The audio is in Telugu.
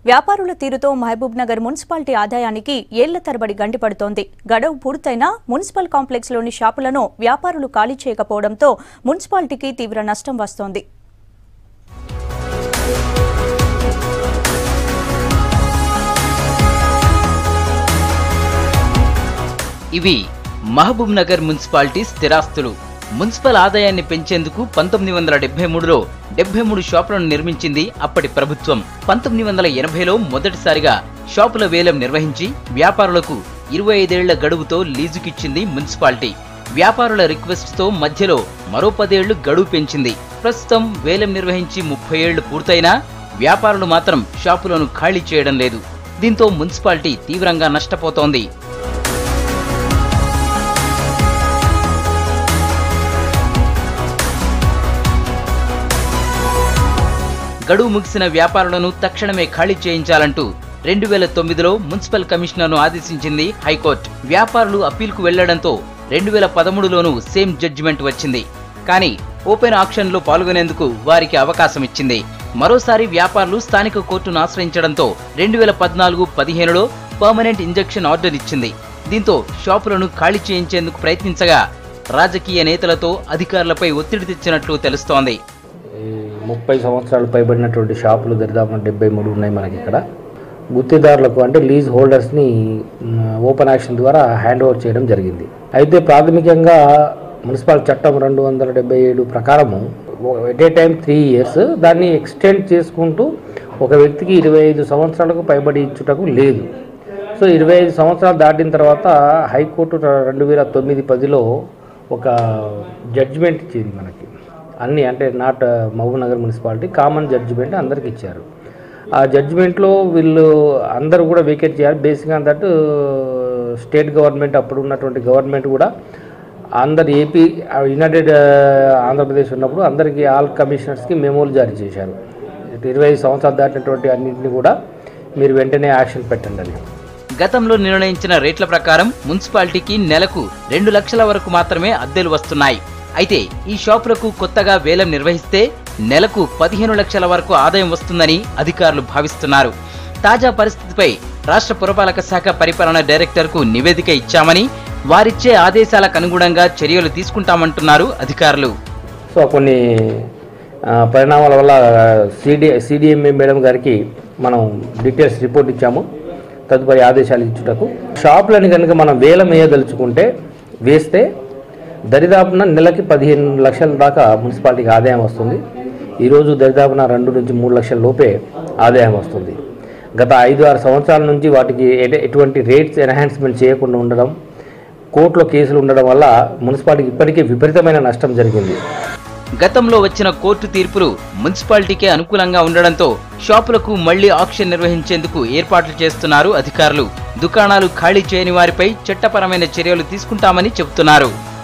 వ్యాపారుల తీరుతో మహబూబ్ నగర్ మున్సిపాలిటీ ఆదాయానికి ఏళ్ల తరబడి గండిపడుతోంది గడువు పూర్తయినా మున్సిపల్ కాంప్లెక్స్లోని షాపులను వ్యాపారులు ఖాళీ చేయకపోవడంతో మున్సిపాలిటీకి తీవ్ర నష్టం వస్తోంది ఇవి మహబూబ్ నగర్ మున్సిపాలిటీ స్థిరాస్తులు మున్సిపల్ ఆదాయాన్ని పెంచేందుకు పంతొమ్మిది వందల డెబ్బై మూడులో డెబ్బై మూడు షాపులను నిర్మించింది అప్పటి ప్రభుత్వం పంతొమ్మిది వందల ఎనభైలో మొదటిసారిగా షాపుల వేలం నిర్వహించి వ్యాపారులకు ఇరవై ఐదేళ్ల గడువుతో లీజుకిచ్చింది మున్సిపాలిటీ వ్యాపారుల రిక్వెస్ట్తో మధ్యలో మరో పదేళ్లు గడువు పెంచింది ప్రస్తుతం వేలం నిర్వహించి ముప్పై ఏళ్లు పూర్తయినా వ్యాపారులు మాత్రం షాపులను ఖాళీ చేయడం లేదు దీంతో మున్సిపాలిటీ తీవ్రంగా నష్టపోతోంది గడువు ముగిసిన వ్యాపారులను తక్షణమే ఖాళీ చేయించాలంటూ రెండు వేల తొమ్మిదిలో మున్సిపల్ కమిషనర్ను ఆదేశించింది హైకోర్టు వ్యాపారులు అప్పీల్కు వెళ్లడంతో రెండు వేల పదమూడులోనూ సేమ్ జడ్జిమెంట్ వచ్చింది కానీ ఓపెన్ ఆక్షన్లో పాల్గొనేందుకు వారికి అవకాశం ఇచ్చింది మరోసారి వ్యాపారులు స్థానిక కోర్టును ఆశ్రయించడంతో రెండు వేల పద్నాలుగు పదిహేనులో పర్మనెంట్ ఇంజెక్షన్ ఆర్డర్ ఇచ్చింది దీంతో షాపులను ఖాళీ చేయించేందుకు ప్రయత్నించగా రాజకీయ నేతలతో అధికారులపై ఒత్తిడి తెచ్చినట్లు తెలుస్తోంది ఈ ముప్పై సంవత్సరాలు పైబడినటువంటి షాపులు దరిదాపు డెబ్బై మూడు ఉన్నాయి మనకి ఇక్కడ గుత్తిదారులకు అంటే లీజ్ హోల్డర్స్ని మ్, ఓపెన్ యాక్షన్ ద్వారా హ్యాండ్ ఓవర్ చేయడం జరిగింది అయితే ప్రాథమికంగా మున్సిపల్ చట్టం రెండు వందల డెబ్బై ఏడు ప్రకారము at a time three years దాన్ని ఎక్స్టెండ్ చేసుకుంటూ ఒక వ్యక్తికి ఇరవై ఐదు సంవత్సరాలకు పైబడి ఇచ్చుటకు లేదు సో ఇరవై ఐదు సంవత్సరాలు దాటిన తర్వాత హైకోర్టు రెండు వేల తొమ్మిది పదిలో ఒక జడ్జిమెంట్ ఇచ్చింది మనకి అన్ని అంటే not Mahbubnagar municipality common judgement అందరికి ఇచ్చారు ఆ జడ్జిమెంట్లో వీళ్ళు అందరూ కూడా వేకేట్ చేయాలి బేసిక్గా దట్ స్టేట్ గవర్నమెంట్ అప్పుడు ఉన్నటువంటి గవర్నమెంట్ కూడా అందరు ఏపీ యునైటెడ్ ఆంధ్రప్రదేశ్ ఉన్నప్పుడు అందరికీ ఆల్ కమిషనర్స్కి మెమోలు జారీ చేశారు ఇరవై ఐదు సంవత్సరాలు దాటినటువంటి అన్నింటినీ కూడా మీరు వెంటనే యాక్షన్ పెట్టండి అని గతంలో నిర్ణయించిన రేట్ల ప్రకారం మున్సిపాలిటీకి నెలకు రెండు లక్షల వరకు మాత్రమే అద్దెలు వస్తున్నాయి అయితే ఈ షాపులకు కొత్తగా వేలం నిర్వహిస్తే నెలకు పదిహేను లక్షల వరకు ఆదాయం వస్తుందని అధికారులు భావిస్తున్నారు తాజా పరిస్థితిపై రాష్ట్ర పురపాలక శాఖ పరిపాలన డైరెక్టర్కు నివేదిక ఇచ్చామని వారిచ్చే ఆదేశాలకు అనుగుణంగా చర్యలు తీసుకుంటామంటున్నారు అధికారులు సో కొన్ని ఆ, పరిణామాల వల్ల సిడి సిడిఎంఏ మేడం గారికి మనం డీటెయిల్స్ రిపోర్ట్ ఇచ్చాము తదుపరి ఆదేశాలు ఇచ్చుటకు షాపులని కనుక మనం వేలం వేయదలుచుకుంటే వేస్తే దరిదాపున నెలకి పదిహేను లక్షల దాకా మున్సిపాలిటీకి ఆదాయం వస్తుంది ఈరోజు దరిదాపున రెండు నుంచి మూడు లక్షల లోపే ఆదాయం వస్తుంది గత ఐదు ఆరు సంవత్సరాల నుంచి వాటికి ఎట- ఎటువంటి రేట్స్ ఎన్హాన్స్మెంట్ చేయకుండా ఉండడం కోర్టులో కేసులు ఉండడం వల్ల మున్సిపాలిటీకి ఇప్పటికే విపరీతమైన నష్టం జరిగింది గతంలో వచ్చిన కోర్టు తీర్పులు మున్సిపాలిటీకే అనుకూలంగా ఉండడంతో షాపులకు మళ్లీ ఆక్షన్ నిర్వహించేందుకు ఏర్పాట్లు చేస్తున్నారు అధికారులు దుకాణాలు ఖాళీ చేయని వారిపై చట్టపరమైన చర్యలు తీసుకుంటామని చెబుతున్నారు